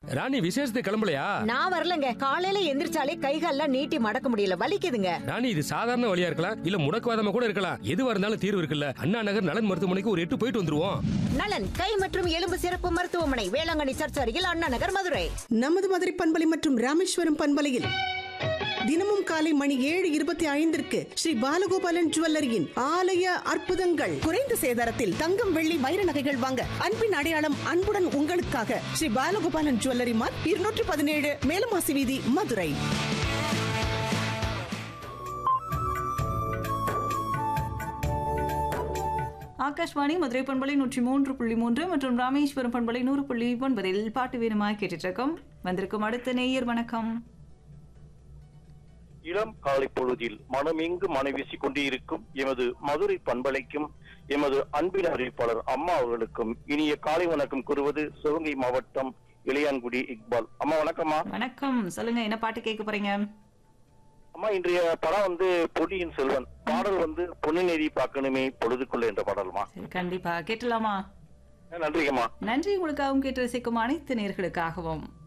ராணி விசேஷத்துக்கு கிளம்பலையா நான் வரலங்க காலையில எந்திரிச்சாலே கைகால்லாம் நீட்டி மடக்க முடியல வலிக்குதுங்க ராணி இது சாதாரண வழியா இருக்கலாம் இல்ல முடக்குவாதமா கூட இருக்கலாம் எதுவா இருந்தாலும் தீர்வு இருக்குல்ல அண்ணா நகர் நலன் மருத்துவமனைக்கு ஒரு எட்டு போயிட்டு வந்துருவோம் நலன் கை மற்றும் எலும்பு சிறப்பு மருத்துவமனை வேளாங்கண்ணி சர்ச் அருகில் அண்ணா நகர் மதுரை நமது மதுரை பண்பலை மற்றும் ராமேஸ்வரம் பண்பலையில் தினமும் காலை மணி ஏழு இருபத்தி ஐந்திற்கு ஸ்ரீ பாலகோபாலன் ஜுவல்லரியின் ஆலய அற்புதங்கள் குறைந்த சேதாரத்தில் தங்கம் வெள்ளி வைர நகைகள் வாங்க அன்பின் அடையாளம் அன்புடன் உங்களுக்காக ஸ்ரீ பாலகோபாலன் ஜுவல்லரி மார்க் இருநூற்று பதினேழு மேலமாசி வீதி மதுரை ஆகாஷ்வாணி மதுரை பண்பலை நூற்றி மூன்று புள்ளி மூன்று மற்றும் ராமேஸ்வரம் பண்பலை நூறு புள்ளி ஒன்பதில் பாட்டு வீரமாக கேட்டுட்டு இருக்கோம் வந்திருக்கும் அடுத்த நேயர் வணக்கம் இளம் காலை பொழுதில் மனமெங்கு மனைவீசிக் கொண்டிருக்கும் எமது மதுரை பண்பலைக்கும் எமது அன்பின் அறிவிப்பாளர் அம்மா அவர்களுக்கும் இனிய காலை வணக்கம் கூறுவது சிவகங்கை மாவட்டம் இளையான்குடி இக்பால் அம்மா வணக்கம்மா வணக்கம் சொல்லுங்க என்ன பாட்டு கேட்க போறீங்க அம்மா இன்றைய படம் வந்து பொடியின் செல்வன் பாடல் வந்து பொண்ணு நெறி பார்க்கணுமே பொழுதுக்குள்ள என்ற பாடல்மா சரி கண்டிப்பா கேட்டலாமா நன்றிங்கம்மா நன்றி உங்களுக்காகவும் கேட்டு ரசிக்கும் அனைத்து நேர்களுக்காகவும்